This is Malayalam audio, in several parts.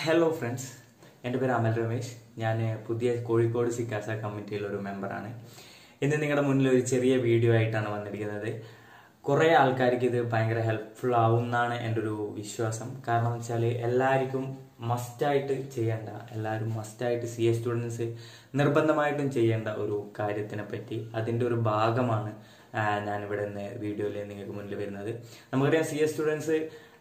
ഹലോ ഫ്രണ്ട്സ് എൻ്റെ പേര് അമൽ രമേശ് ഞാൻ പുതിയ കോഴിക്കോട് സിക്കാസ കമ്മിറ്റിയിലെ ഒരു മെമ്പറാണ് ഇന്ന് നിങ്ങളുടെ മുന്നിൽ ഒരു ചെറിയ വീഡിയോ ആയിട്ടാണ് വന്നിരിക്കുന്നത് കുറേ ആൾക്കാർക്ക് ഇത് ഭയങ്കര ഹെൽപ്ഫുൾ ആവുമെന്നാണ് എൻ്റെ ഒരു വിശ്വാസം കാരണം വെച്ചാൽ എല്ലാവർക്കും മസ്റ്റായിട്ട് ചെയ്യേണ്ട എല്ലാവരും മസ്റ്റായിട്ട് സി എ സ്റ്റുഡൻസ് നിർബന്ധമായിട്ടും ചെയ്യേണ്ട ഒരു കാര്യത്തിനെ പറ്റി അതിൻ്റെ ഒരു ഭാഗമാണ് ആ, ഞാനിവിടെ നിന്ന് വീഡിയോയിൽ നിങ്ങൾക്ക് മുന്നിൽ വരുന്നത് നമുക്കറിയാം സി എസ് സ്റ്റുഡൻസ്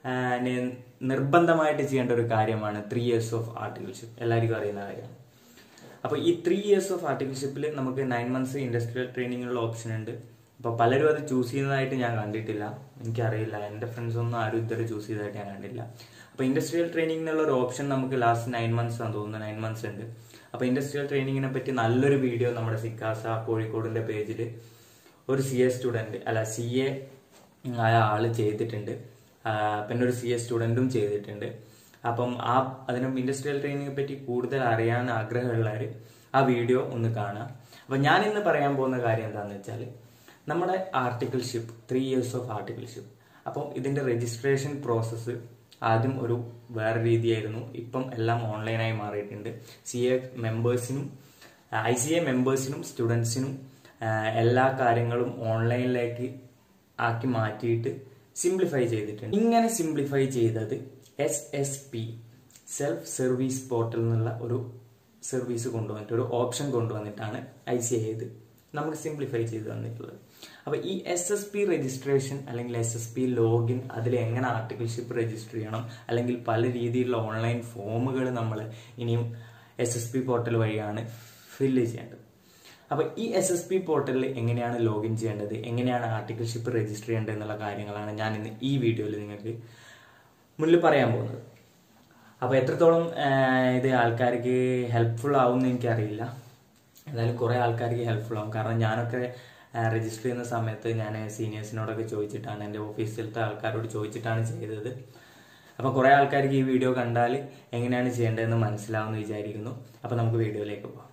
നിർബന്ധമായിട്ട് ചെയ്യേണ്ട ഒരു കാര്യമാണ് ത്രീ ഇയേഴ്സ് ഓഫ് ആർട്ടിക്കൽഷിപ്പ് എല്ലാവർക്കും അറിയുന്ന കാര്യമാണ് അപ്പോൾ ഈ ത്രീ ഇയേഴ്സ് ഓഫ് ആർട്ടിക്കൽഷിപ്പിൽ നമുക്ക് നയൻ മന്ത്സ് ഇൻഡസ്ട്രിയൽ ട്രെയിനിങ്ങിനുള്ള ഓപ്ഷൻ ഉണ്ട് അപ്പോൾ പലരും അത് ചൂസ് ചെയ്യുന്നതായിട്ട് ഞാൻ കണ്ടിട്ടില്ല എനിക്കറിയില്ല എൻ്റെ ഫ്രണ്ട്സ് ഒന്നും ആരും ഇതുവരെ ചൂസ് ചെയ്തതായിട്ട് ഞാൻ കണ്ടില്ല അപ്പോൾ ഇൻഡസ്ട്രിയൽ ട്രെയിനിങ്ങിനുള്ള ഒരു ഓപ്ഷൻ നമുക്ക് ലാസ്റ്റ് നയൻ മന്ത്സ് ആണെന്ന് തോന്നുന്നു നയൻ മന്ത്സ് ഉണ്ട് അപ്പോൾ ഇൻഡസ്ട്രിയൽ ട്രെയിനിങ്ങിനെ പറ്റി നല്ലൊരു വീഡിയോ നമ്മുടെ സിക്കാസ കോഴിക്കോടിൻ്റെ പേജിൽ ഒരു സി എ സ്റ്റുഡൻറ് അല്ല സി എ ആയ ആള് ചെയ്തിട്ടുണ്ട് ആ, പിന്നെ ഒരു സി എ സ്റ്റുഡൻറ്റും ചെയ്തിട്ടുണ്ട് അപ്പം ആ അതിനും ഇൻഡസ്ട്രിയൽ ട്രെയിനിങ്ങിനെ പറ്റി കൂടുതൽ അറിയാൻ ആഗ്രഹമുള്ളവർ ആ വീഡിയോ ഒന്ന് കാണുക അപ്പം ഞാൻ ഇന്ന് പറയാൻ പോകുന്ന കാര്യം എന്താണെന്ന് വെച്ചാൽ നമ്മുടെ articleship three years of articleship അപ്പം ഇതിൻ്റെ രജിസ്ട്രേഷൻ പ്രോസസ്സ് ആദ്യം ഒരു വേറെ രീതിയായിരുന്നു ഇപ്പം എല്ലാം ഓൺലൈനായി മാറിയിട്ടുണ്ട് സി എ മെമ്പേഴ്സിനും ഐ സി എ മെമ്പേഴ്സിനും സ്റ്റുഡൻസിനും എല്ലാ കാര്യങ്ങളും ഓൺലൈനിലേക്ക് ആക്കി മാറ്റിയിട്ട് സിംപ്ലിഫൈ ചെയ്തിട്ടുണ്ട് ഇങ്ങനെ സിംപ്ലിഫൈ ചെയ്തത് S S P self service portal എന്നുള്ള ഒരു സർവീസ് കൊണ്ടുവന്നിട്ട് ഒരു ഓപ്ഷൻ കൊണ്ടുവന്നിട്ടാണ് ഐ സി ഐ ഇത് നമുക്ക് സിംപ്ലിഫൈ ചെയ്ത് തന്നിട്ടുള്ളത് അപ്പൊ ഈ എസ് എസ് പി രജിസ്ട്രേഷൻ അല്ലെങ്കിൽ എസ് എസ് പി ലോഗിൻ അതിൽ എങ്ങനെ ആർട്ടിക്കിൾഷിപ്പ് രജിസ്റ്റർ ചെയ്യണം അല്ലെങ്കിൽ പല രീതിയിലുള്ള ഓൺലൈൻ ഫോമുകൾ നമ്മൾ ഇനിയും എസ് എസ് പി പോർട്ടൽ വഴിയാണ് ഫില്ല് ചെയ്യേണ്ടത് അപ്പൊ ഈ എസ് എസ് പി പോർട്ടലിൽ എങ്ങനെയാണ് ലോഗിൻ ചെയ്യേണ്ടത് എങ്ങനെയാണ് ആർട്ടിക്കിൾഷിപ്പ് രജിസ്റ്റർ ചെയ്യേണ്ടത് എന്നുള്ള കാര്യങ്ങളാണ് ഞാൻ ഇന്ന് ഈ വീഡിയോയിൽ നിങ്ങൾക്ക് മുന്നിൽ പറയാൻ പോകുന്നത് അപ്പൊ എത്രത്തോളം ആ, ഇത് ആൾക്കാർക്ക് ഹെൽപ്ഫുൾ ആവും എന്ന് എനിക്കറിയില്ല എന്തായാലും കുറെ ആൾക്കാർക്ക് ഹെൽപ്ഫുൾ ആവും കാരണം ഞാനൊക്കെ രജിസ്റ്റർ ചെയ്യുന്ന സമയത്ത് ഞാൻ സീനിയേഴ്സിനോടൊക്കെ ചോദിച്ചിട്ടാണ് എൻ്റെ ഓഫീസിലത്തെ ആൾക്കാരോട് ചോദിച്ചിട്ടാണ് ചെയ്തത് അപ്പൊ കുറെ ആൾക്കാർക്ക് ഈ വീഡിയോ കണ്ടാൽ എങ്ങനെയാണ് ചെയ്യേണ്ടതെന്ന് മനസ്സിലാവുമെന്ന് വിചാരിക്കുന്നു അപ്പൊ നമുക്ക് വീഡിയോയിലേക്ക് പോകാം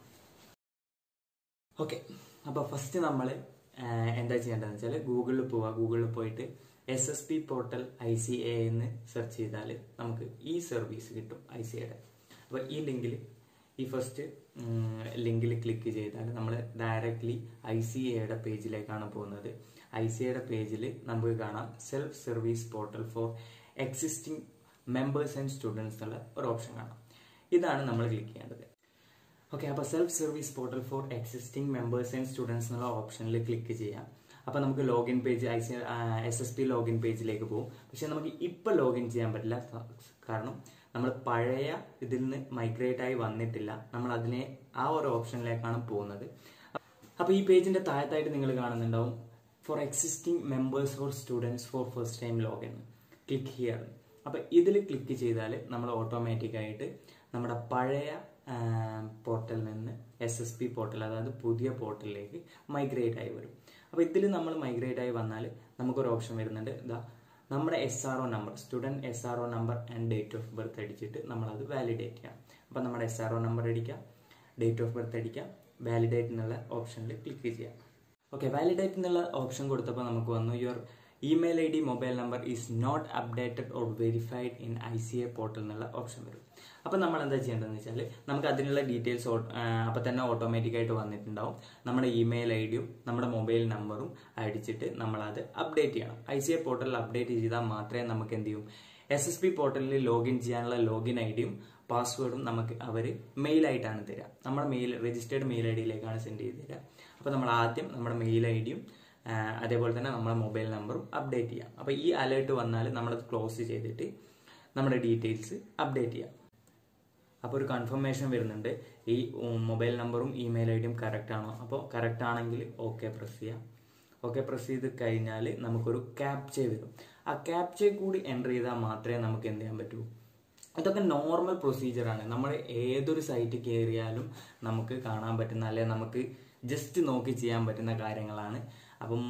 ഓക്കെ അപ്പോൾ ഫസ്റ്റ് നമ്മൾ എന്താ ചെയ്യേണ്ടതെന്ന് വെച്ചാൽ ഗൂഗിളിൽ പോവുക ഗൂഗിളിൽ പോയിട്ട് S S P portal I C A എന്ന് സെർച്ച് ചെയ്താൽ നമുക്ക് ഈ സർവീസ് കിട്ടും ഐ സി എയുടെ അപ്പോൾ ഈ ലിങ്കിൽ ഈ ഫസ്റ്റ് ലിങ്കിൽ ക്ലിക്ക് ചെയ്താൽ നമ്മൾ ഡയറക്റ്റ്ലി ഐ സി എയുടെ പേജിലേക്കാണ് പോകുന്നത് ഐ സി എയുടെ പേജിൽ നമുക്ക് കാണാം self service portal for existing members and students എന്നുള്ള ഒരു ഓപ്ഷൻ കാണാം ഇതാണ് നമ്മൾ ക്ലിക്ക് ചെയ്യേണ്ടത് ഓക്കെ അപ്പോൾ self service portal for existing members and students എന്നുള്ള ഓപ്ഷനിൽ ക്ലിക്ക് ചെയ്യാം അപ്പോൾ നമുക്ക് login page I C S S P login പേജിലേക്ക് പോകും പക്ഷെ നമുക്ക് ഇപ്പോൾ ലോഗിൻ ചെയ്യാൻ പറ്റില്ല സ- കാരണം നമ്മൾ പഴയ ഇതിൽ നിന്ന് മൈഗ്രേറ്റ് ആയി വന്നിട്ടില്ല നമ്മൾ അതിനെ ആ ഒരു ഓപ്ഷനിലേക്കാണ് പോകുന്നത് അപ്പോൾ ഈ പേജിന്റെ താഴത്തായിട്ട് നിങ്ങൾ കാണുന്നുണ്ടാവും for existing members or students for first time login click here അപ്പോൾ ഇതിൽ ക്ലിക്ക് ചെയ്താൽ നമ്മൾ ഓട്ടോമാറ്റിക് ആയിട്ട് നമ്മുടെ പഴയ പോർട്ടലിൽ നിന്ന് എസ് എസ് പി പോർട്ടൽ അതായത് പുതിയ പോർട്ടലിലേക്ക് മൈഗ്രേറ്റ് ആയി വരും അപ്പോൾ ഇതിൽ നമ്മൾ മൈഗ്രേറ്റ് ആയി വന്നാൽ നമുക്കൊരു ഓപ്ഷൻ വരുന്നുണ്ട് ഇതാ നമ്മുടെ S R O number student S R O number and date of birth അടിച്ചിട്ട് നമ്മളത് വാലിഡേറ്റ് ചെയ്യാം അപ്പോൾ നമ്മുടെ എസ് ആർ ഒ നമ്പർ അടിക്കാം ഡേറ്റ് ഓഫ് ബർത്ത് അടിക്കാം വാലിഡേറ്റ് എന്നുള്ള ഓപ്ഷനിൽ ക്ലിക്ക് ചെയ്യാം ഓക്കെ വാലിഡേറ്റ് എന്നുള്ള ഓപ്ഷൻ കൊടുത്തപ്പോൾ നമുക്ക് വന്നു your email I D mobile number is not updated or verified in I C A portal എന്നുള്ള ഓപ്ഷൻ വരും അപ്പോൾ നമ്മൾ എന്താ ചെയ്യേണ്ടതെന്ന് വെച്ചാൽ നമുക്ക് അതിനുള്ള ഡീറ്റെയിൽസ് അപ്പോൾ തന്നെ ഓട്ടോമാറ്റിക് ആയിട്ട് വന്നിട്ടുണ്ടാവും നമ്മുടെ ഇമെയിൽ ഐ ഡിയും നമ്മുടെ മൊബൈൽ നമ്പറും അടിച്ചിട്ട് നമ്മളത് അപ്ഡേറ്റ് ചെയ്യണം ഐ സി എ പോർട്ടലിൽ അപ്ഡേറ്റ് ചെയ്താൽ മാത്രമേ നമുക്ക് എന്ത് ചെയ്യും എസ് എസ് പി പോർട്ടലിൽ ലോഗിൻ ചെയ്യാനുള്ള ലോഗിൻ ഐ ഡിയും പാസ്വേഡും നമുക്ക് അവർ മെയിലായിട്ടാണ് തരിക നമ്മുടെ മെയിൽ രജിസ്റ്റേർഡ് മെയിൽ ഐ ഡിയിലേക്കാണ് സെൻഡ് ചെയ്ത് തരിക അപ്പോൾ നമ്മൾ ആദ്യം നമ്മുടെ മെയിൽ ഐ ഡിയും അതേപോലെ തന്നെ നമ്മുടെ മൊബൈൽ നമ്പറും അപ്ഡേറ്റ് ചെയ്യാം അപ്പോൾ ഈ അലേർട്ട് വന്നാൽ നമ്മളത് ക്ലോസ് ചെയ്തിട്ട് നമ്മുടെ ഡീറ്റെയിൽസ് അപ്ഡേറ്റ് ചെയ്യാം അപ്പോൾ ഒരു കൺഫർമേഷൻ വരുന്നുണ്ട് ഈ മൊബൈൽ നമ്പറും ഇമെയിൽ ഐ ഡിയും കറക്റ്റ് ആണോ അപ്പോൾ കറക്റ്റ് ആണെങ്കിൽ ഓക്കെ പ്രസ് ചെയ്യാം ഓക്കെ പ്രസ് ചെയ്ത് കഴിഞ്ഞാൽ നമുക്കൊരു ക്യാപ്ച വരും ആ ക്യാപ്ച കൂടി എൻ്റർ ചെയ്താൽ മാത്രമേ നമുക്ക് എന്ത് ചെയ്യാൻ പറ്റൂ ഇതൊക്കെ നോർമൽ പ്രൊസീജിയറാണ് നമ്മൾ ഏതൊരു സൈറ്റ് കയറിയാലും നമുക്ക് കാണാൻ പറ്റുന്ന അല്ലെ നമുക്ക് ജസ്റ്റ് നോക്കി ചെയ്യാൻ പറ്റുന്ന കാര്യങ്ങളാണ് അപ്പം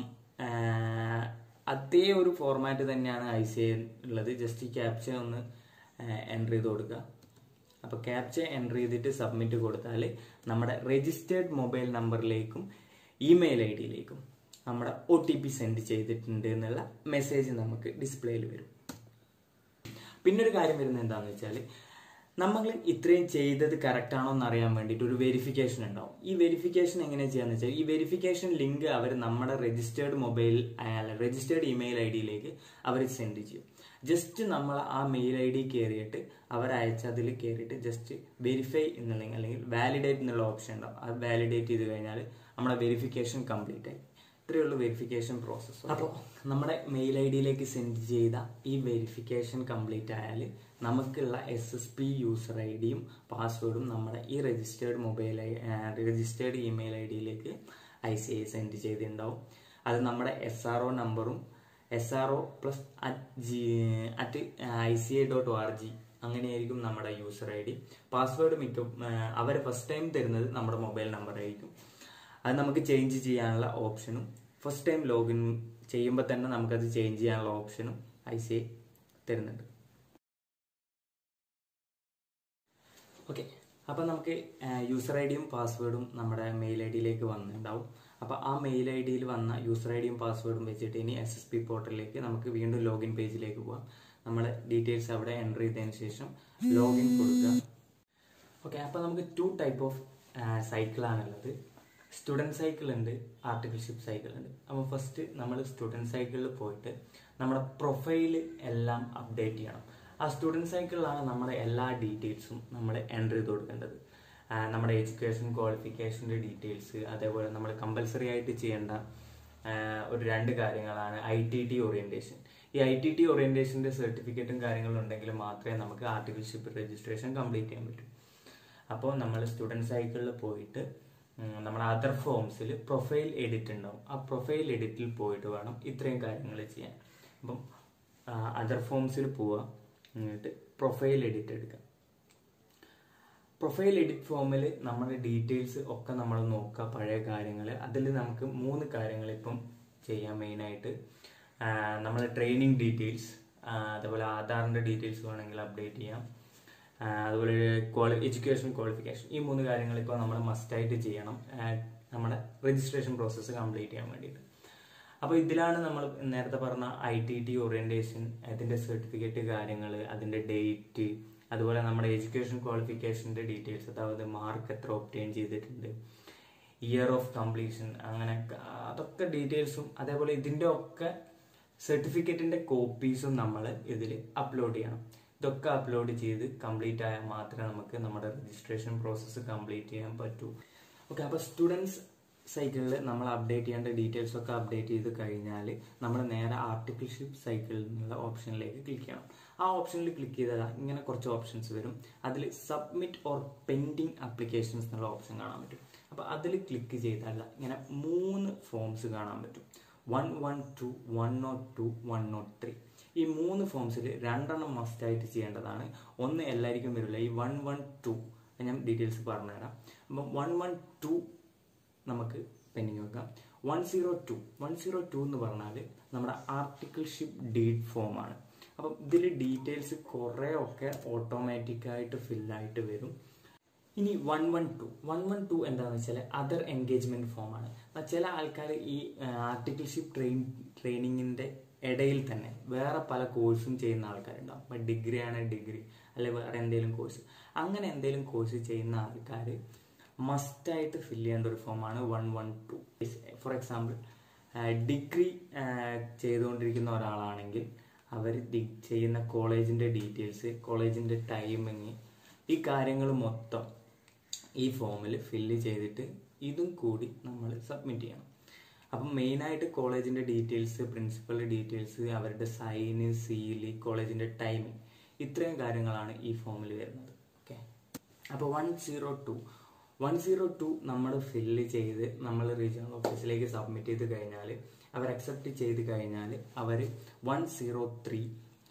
ആഹ്, അതേ ഒരു ഫോർമാറ്റ് തന്നെയാണ് ഐ സി ഉള്ളത് ജസ്റ്റ് ഈ ക്യാപ്ച ഒന്ന് എൻ്റർ ചെയ്ത് കൊടുക്കുക അപ്പോൾ ക്യാപ്ച എൻ്റർ ചെയ്തിട്ട് സബ്മിറ്റ് കൊടുത്താൽ നമ്മുടെ രജിസ്റ്റേർഡ് മൊബൈൽ നമ്പറിലേക്കും ഇമെയിൽ ഐ ഡിയിലേക്കും നമ്മുടെ ഒ ടി പി സെൻഡ് ചെയ്തിട്ടുണ്ട് എന്നുള്ള മെസ്സേജ് നമുക്ക് ഡിസ്പ്ലേയിൽ വരും പിന്നെ ഒരു കാര്യം വരുന്നത് എന്താണെന്ന് വെച്ചാൽ നമ്മൾ ഇത്രയും ചെയ്തത് കറക്റ്റ് ആണോ എന്ന് അറിയാൻ വേണ്ടിയിട്ട് ഒരു വെരിഫിക്കേഷൻ ഉണ്ടാവും ഈ വെരിഫിക്കേഷൻ എങ്ങനെ ചെയ്യാന്ന് വെച്ചാൽ ഈ വെരിഫിക്കേഷൻ ലിങ്ക് അവർ നമ്മുടെ രജിസ്റ്റേർഡ് മൊബൈൽ അല്ല രജിസ്റ്റേർഡ് ഇമെയിൽ ഐ ഡിയിലേക്ക് അവർ സെൻഡ് ചെയ്യും ജസ്റ്റ് നമ്മൾ ആ മെയിൽ ഐ ഡി കയറിയിട്ട് അവർ അയച്ച അതിൽ കയറിയിട്ട് ജസ്റ്റ് വെരിഫൈ എന്നുള്ള അല്ലെങ്കിൽ വാലിഡേറ്റ് എന്നുള്ള ഓപ്ഷൻ ഉണ്ടാവും അത് വാലിഡേറ്റ് ചെയ്ത് കഴിഞ്ഞാൽ നമ്മുടെ വെരിഫിക്കേഷൻ കംപ്ലീറ്റ് ആയി ഇത്രയേ ഉള്ളൂ വെരിഫിക്കേഷൻ പ്രോസസ്സ് അപ്പോൾ നമ്മുടെ മെയിൽ ഐ ഡിയിലേക്ക് സെൻഡ് ചെയ്ത ഈ വെരിഫിക്കേഷൻ കംപ്ലീറ്റ് ആയാൽ നമുക്കുള്ള S S P user I ഡിയും പാസ്വേഡും നമ്മുടെ ഈ registered mobile registered email I ഡിയിലേക്ക് ഐ സി ഐ സെൻഡ് ചെയ്തിട്ടുണ്ടാവും അത് നമ്മുടെ എസ് ആർ ഒ നമ്പറും S R O plus at G at I C I dot O R G അങ്ങനെയായിരിക്കും നമ്മുടെ യൂസർ ഐ ഡി പാസ്വേഡ് മിക്ക അവർ ഫസ്റ്റ് ടൈം തരുന്നത് നമ്മുടെ മൊബൈൽ നമ്പർ ആയിരിക്കും അത് നമുക്ക് ചേഞ്ച് ചെയ്യാനുള്ള ഓപ്ഷനും ഫസ്റ്റ് ടൈം ലോഗിൻ ചെയ്യുമ്പോൾ തന്നെ നമുക്കത് ചേഞ്ച് ചെയ്യാനുള്ള ഓപ്ഷനും ഐ സി ഐ തരുന്നുണ്ട് ഓക്കെ അപ്പം നമുക്ക് യൂസർ ഐ ഡിയും പാസ്വേഡും നമ്മുടെ മെയിൽ ഐ ഡിയിലേക്ക് വന്നിട്ടുണ്ടാവും അപ്പോൾ ആ മെയിൽ ഐ ഡിയിൽ വന്ന യൂസർ ഐ ഡിയും പാസ്വേഡും വെച്ചിട്ട് ഇനി എസ് എസ് പി പോർട്ടലിലേക്ക് നമുക്ക് വീണ്ടും ലോഗിൻ പേജിലേക്ക് പോകാം നമ്മുടെ ഡീറ്റെയിൽസ് അവിടെ എൻ്റർ ചെയ്തതിന് ശേഷം ലോഗിൻ കൊടുക്കുക ഓക്കെ അപ്പോൾ നമുക്ക് ടു ടൈപ്പ് ഓഫ് സൈക്കിളാണുള്ളത് സ്റ്റുഡൻറ് സൈക്കിൾ ഉണ്ട് ആർട്ടിക്കിൾഷിപ്പ് സൈക്കിൾ ഉണ്ട് അപ്പോൾ ഫസ്റ്റ് നമ്മൾ സ്റ്റുഡൻറ് സൈക്കിളിൽ പോയിട്ട് നമ്മുടെ പ്രൊഫൈൽ എല്ലാം അപ്ഡേറ്റ് ചെയ്യണം ആ സ്റ്റുഡൻറ് സൈക്കിളിലാണ് നമ്മുടെ എല്ലാ ഡീറ്റെയിൽസും നമ്മൾ എൻ്റർ ചെയ്ത് കൊടുക്കേണ്ടത് ആ, നമ്മുടെ എഡ്യൂക്കേഷൻ ക്വാളിഫിക്കേഷൻ്റെ ഡീറ്റെയിൽസ് അതേപോലെ നമ്മൾ കമ്പൽസറി ആയിട്ട് ചെയ്യേണ്ട ആ, ഒരു രണ്ട് കാര്യങ്ങളാണ് ഐ ടി ടി ഓറിയന്റേഷൻ ഈ ഐ ടി ടി ഓറിയന്റേഷൻ്റെ സർട്ടിഫിക്കറ്റും കാര്യങ്ങളും ഉണ്ടെങ്കിൽ മാത്രമേ നമുക്ക് ആർട്ടിക്കിൾഷിപ്പ് രജിസ്ട്രേഷൻ കംപ്ലീറ്റ് ചെയ്യാൻ പറ്റൂ അപ്പോൾ നമ്മൾ സ്റ്റുഡൻറ് സൈക്കിളിൽ പോയിട്ട് ഉം, നമ്മുടെ അതർ ഫോംസിൽ പ്രൊഫൈൽ എഡിറ്റ് ഉണ്ടാവും ആ പ്രൊഫൈൽ എഡിറ്റിൽ പോയിട്ട് വേണം ഇത്രയും കാര്യങ്ങൾ ചെയ്യാൻ അപ്പം അതർ ഫോംസിൽ പോവുക എന്നിട്ട് പ്രൊഫൈൽ എഡിറ്റ് എടുക്കുക പ്രൊഫൈൽ എഡിറ്റ് ഫോമിൽ നമ്മുടെ ഡീറ്റെയിൽസ് ഒക്കെ നമ്മൾ നോക്കുക പഴയ കാര്യങ്ങൾ അതിൽ നമുക്ക് മൂന്ന് കാര്യങ്ങൾ ഇപ്പം ചെയ്യാം മെയിനായിട്ട് നമ്മൾ ട്രെയിനിങ് ഡീറ്റെയിൽസ് അതേപോലെ ആധാറിൻ്റെ ഡീറ്റെയിൽസ് വേണമെങ്കിൽ അപ്ഡേറ്റ് ചെയ്യാം ആ, അതുപോലെ ക്വാളി എഡ്യൂക്കേഷൻ ക്വാളിഫിക്കേഷൻ ഈ മൂന്ന് കാര്യങ്ങൾ ഇപ്പോൾ നമ്മൾ മസ്റ്റായിട്ട് ചെയ്യണം ആ, നമ്മുടെ രജിസ്ട്രേഷൻ പ്രോസസ്സ് കംപ്ലീറ്റ് ചെയ്യാൻ വേണ്ടിയിട്ട് അപ്പോൾ ഇതിലാണ് നമ്മൾ നേരത്തെ പറഞ്ഞ ഐ ടി ടി ഓറിയന്റേഷൻ അതിന്റെ സർട്ടിഫിക്കറ്റ് കാര്യങ്ങൾ അതിന്റെ ഡേറ്റ് അതുപോലെ നമ്മുടെ എഡ്യൂക്കേഷൻ ക്വാളിഫിക്കേഷന്റെ ഡീറ്റെയിൽസ് അതായത് മാർക്ക് എത്ര ഒപ്റ്റെയിൻ ചെയ്തിട്ടുണ്ട് ഇയർ ഓഫ് കംപ്ലീഷൻ അങ്ങനെ ക- അതൊക്കെ ഡീറ്റെയിൽസും അതേപോലെ ഇതിന്റെ ഒക്കെ സർട്ടിഫിക്കറ്റിന്റെ കോപ്പീസും നമ്മൾ ഇതിൽ അപ്ലോഡ് ചെയ്യണം ഇതൊക്കെ അപ്ലോഡ് ചെയ്ത് കംപ്ലീറ്റ് ആയാൽ മാത്രമേ നമുക്ക് നമ്മുടെ രജിസ്ട്രേഷൻ പ്രോസസ്സ് കംപ്ലീറ്റ് ചെയ്യാൻ പറ്റൂ ഓക്കെ അപ്പോൾ സ്റ്റുഡൻസ് സൈക്കിളിൽ നമ്മൾ അപ്ഡേറ്റ് ചെയ്യേണ്ട ഡീറ്റെയിൽസ് ഒക്കെ അപ്ഡേറ്റ് ചെയ്ത് കഴിഞ്ഞാൽ നമ്മൾ നേരെ ആർട്ടിക്കിൾഷിപ്പ് സൈക്കിളിൽ നിന്നുള്ള ഓപ്ഷനിലേക്ക് ക്ലിക്ക് ചെയ്യണം ആ ഓപ്ഷനിൽ ക്ലിക്ക് ചെയ്താൽ ഇങ്ങനെ കുറച്ച് ഓപ്ഷൻസ് വരും അതിൽ സബ്മിറ്റ് ഓർ പെൻഡിങ് ആപ്ലിക്കേഷൻസ് എന്നുള്ള ഓപ്ഷൻ കാണാൻ പറ്റും അപ്പോൾ അതിൽ ക്ലിക്ക് ചെയ്താൽ ഇങ്ങനെ മൂന്ന് ഫോംസ് കാണാൻ പറ്റും one one two one nought two one nought three ഈ മൂന്ന് ഫോംസിൽ രണ്ടെണ്ണം മസ്റ്റ് ആയിട്ട് ചെയ്യേണ്ടതാണ് ഒന്ന് എല്ലാവർക്കും വരില്ല ഈ വൺ വൺ ടു ഞാൻ ഡീറ്റെയിൽസ് പറഞ്ഞുതരാം അപ്പം വൺ വൺ ടു നമുക്ക് പെൻഡിങ് വെക്കാം one zero two one zero two എന്ന് പറഞ്ഞാൽ നമ്മുടെ ആർട്ടിക്കിൾഷിപ്പ് ഡീഡ് ഫോമാണ് അപ്പം ഇതിൽ ഡീറ്റെയിൽസ് കുറേ ഒക്കെ ഓട്ടോമാറ്റിക്കായിട്ട് ഫില്ലായിട്ട് വരും ഇനി one one two one one two എന്താണെന്ന് വെച്ചാൽ അതർ എൻഗേജ്മെന്റ് ഫോമാണ് ചില ആൾക്കാർ ഈ ആർട്ടിക്കിൾഷിപ്പ് ട്രെയിൻ ട്രെയിനിങ്ങിന്റെ ഇടയിൽ തന്നെ വേറെ പല കോഴ്സും ചെയ്യുന്ന ആൾക്കാരുണ്ടാവും ഇപ്പം ഡിഗ്രി ആണ് ഡിഗ്രി അല്ലെ വേറെ എന്തെങ്കിലും കോഴ്സ് അങ്ങനെ എന്തെങ്കിലും കോഴ്സ് ചെയ്യുന്ന ആൾക്കാർ മസ്റ്റായിട്ട് ഫില്ല് ചെയ്യേണ്ട ഒരു ഫോമാണ് one one two for example degree ചെയ്തുകൊണ്ടിരിക്കുന്ന ഒരാളാണെങ്കിൽ അവർ ചെയ്യുന്ന കോളേജിന്റെ ഡീറ്റെയിൽസ് കോളേജിന്റെ ടൈമിങ് ഈ കാര്യങ്ങൾ മൊത്തം ഈ ഫോമിൽ ഫില്ല് ചെയ്തിട്ട് ഇതും കൂടി നമ്മൾ സബ്മിറ്റ് ചെയ്യണം അപ്പം മെയിനായിട്ട് കോളേജിന്റെ ഡീറ്റെയിൽസ് പ്രിൻസിപ്പലിന്റെ ഡീറ്റെയിൽസ് അവരുടെ സൈന് സീല് കോളേജിന്റെ ടൈമിംഗ് ഇത്രയും കാര്യങ്ങളാണ് ഈ ഫോമിൽ വരുന്നത് ഓക്കെ അപ്പോൾ one zero two one zero two നമ്മൾ ഫില്ല് ചെയ്ത് നമ്മൾ റീജിയണൽ ഓഫീസിലേക്ക് സബ്മിറ്റ് ചെയ്ത് കഴിഞ്ഞാൽ അവർ അക്സെപ്റ്റ് ചെയ്ത് കഴിഞ്ഞാൽ അവർ വൺ സീറോ ത്രീ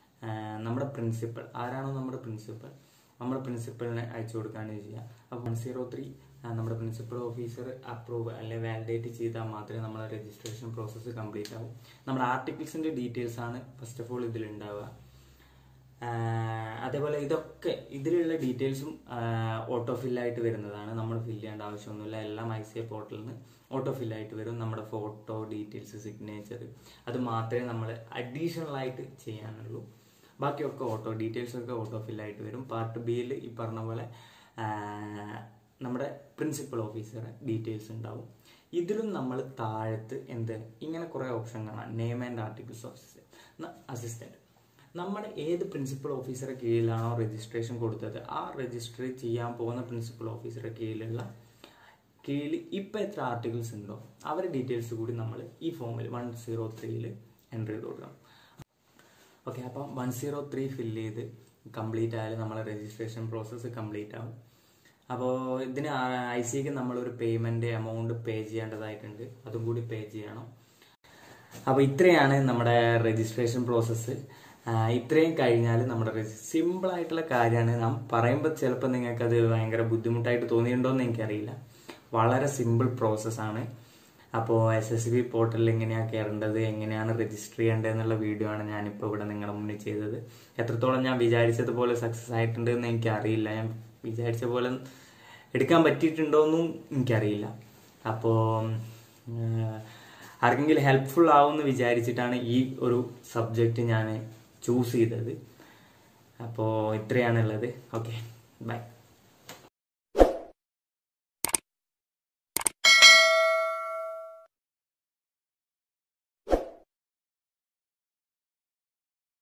നമ്മുടെ പ്രിൻസിപ്പൽ ആരാണോ നമ്മുടെ പ്രിൻസിപ്പൽ നമ്മുടെ പ്രിൻസിപ്പലിനെ അയച്ചു കൊടുക്കുകയാണ് ചെയ്യുക അപ്പോൾ വൺ സീറോ ത്രീ നമ്മുടെ പ്രിൻസിപ്പൽ ഓഫീസർ അപ്രൂവ് അല്ലെങ്കിൽ വാലിഡേറ്റ് ചെയ്താൽ മാത്രമേ നമ്മുടെ രജിസ്ട്രേഷൻ പ്രോസസ്സ് കംപ്ലീറ്റ് ആവും നമ്മുടെ ആർട്ടിക്കിൾസിന്റെ ഡീറ്റെയിൽസ് ആണ് ഫസ്റ്റ് ഓഫ് ഓൾ ഇതിൽ ഉണ്ടാവുക ആഹ് അതേപോലെ ഇതൊക്കെ ഇതിലുള്ള ഡീറ്റെയിൽസും ഓട്ടോ ഫില്ലായിട്ട് വരുന്നതാണ് നമ്മൾ ഫില്ല് ചെയ്യേണ്ട ആവശ്യമൊന്നുമില്ല എല്ലാം ഐ സി ഐ പോർട്ടലിൽ നിന്ന് ഓട്ടോ ഫില്ലായിട്ട് വരും നമ്മുടെ ഫോട്ടോ ഡീറ്റെയിൽസ് സിഗ്നേച്ചർ അത് മാത്രമേ നമ്മൾ അഡീഷണൽ ആയിട്ട് ചെയ്യാനുള്ളൂ ബാക്കിയൊക്കെ ഓട്ടോ ഡീറ്റെയിൽസ് ഒക്കെ ഓട്ടോ ഫില്ലായിട്ട് വരും പാർട്ട് ബിയിൽ ഈ പറഞ്ഞ പോലെ ആ, നമ്മുടെ പ്രിൻസിപ്പൽ ഓഫീസറെ ഡീറ്റെയിൽസ് ഉണ്ടാവും ഇതിലും നമ്മൾ താഴത്ത് എന്ത് ഇങ്ങനെ കുറേ ഓപ്ഷൻ കാണാം name and articles of assistant നമ്മുടെ ഏത് പ്രിൻസിപ്പൽ ഓഫീസറെ കീഴിലാണോ രജിസ്ട്രേഷൻ കൊടുത്തത് ആ രജിസ്റ്റർ ചെയ്യാൻ പോകുന്ന പ്രിൻസിപ്പൽ ഓഫീസറെ കീഴിലുള്ള കീഴിൽ ഇപ്പം എത്ര ആർട്ടിക്കിൾസ് ഉണ്ടോ അവരുടെ ഡീറ്റെയിൽസ് കൂടി നമ്മൾ ഈ ഫോമിൽ വൺ സീറോ ത്രീയിൽ എൻ്റർ ചെയ്ത് കൊടുക്കണം ഓക്കെ അപ്പം വൺ സീറോ ത്രീ ഫില്ല് ചെയ്ത് കംപ്ലീറ്റ് ആയാലും നമ്മളെ രജിസ്ട്രേഷൻ പ്രോസസ്സ് കംപ്ലീറ്റ് ആവും അപ്പോൾ ഇതിന് ഐ സിക്ക് നമ്മളൊരു പേയ്മെൻറ്റ് എമൗണ്ട് പേ ചെയ്യേണ്ടതായിട്ടുണ്ട് അതും കൂടി പേ ചെയ്യണം അപ്പോൾ ഇത്രയാണ് നമ്മുടെ രജിസ്ട്രേഷൻ പ്രോസസ്സ് ഇത്രയും കഴിഞ്ഞാൽ നമ്മുടെ സിമ്പിൾ ആയിട്ടുള്ള കാര്യമാണ് നാം പറയുമ്പോൾ ചിലപ്പോൾ നിങ്ങൾക്ക് അത് ഭയങ്കര ബുദ്ധിമുട്ടായിട്ട് തോന്നിയിട്ടുണ്ടോയെന്ന് എനിക്കറിയില്ല വളരെ സിമ്പിൾ പ്രോസസ്സാണ് അപ്പോൾ എസ് എസ് ബി പോർട്ടലിൽ എങ്ങനെയാണ് കയറേണ്ടത് എങ്ങനെയാണ് രജിസ്റ്റർ ചെയ്യേണ്ടത് എന്നുള്ള വീഡിയോ ആണ് ഞാനിപ്പോൾ ഇവിടെ നിങ്ങളുടെ മുന്നിൽ ചെയ്തത് എത്രത്തോളം ഞാൻ വിചാരിച്ചതുപോലെ സക്സസ് ആയിട്ടുണ്ട് എന്ന് എനിക്കറിയില്ല ഞാൻ വിചാരിച്ച പോലെ എടുക്കാൻ പറ്റിയിട്ടുണ്ടോയെന്നും എനിക്കറിയില്ല അപ്പോൾ ആർക്കെങ്കിലും ഹെൽപ്ഫുൾ ആവുമെന്ന് വിചാരിച്ചിട്ടാണ് ഈ ഒരു സബ്ജക്റ്റ് ഞാൻ ചൂസ് ചെയ്തത് അപ്പോൾ ഇത്രയാണുള്ളത് ഓക്കെ ബൈ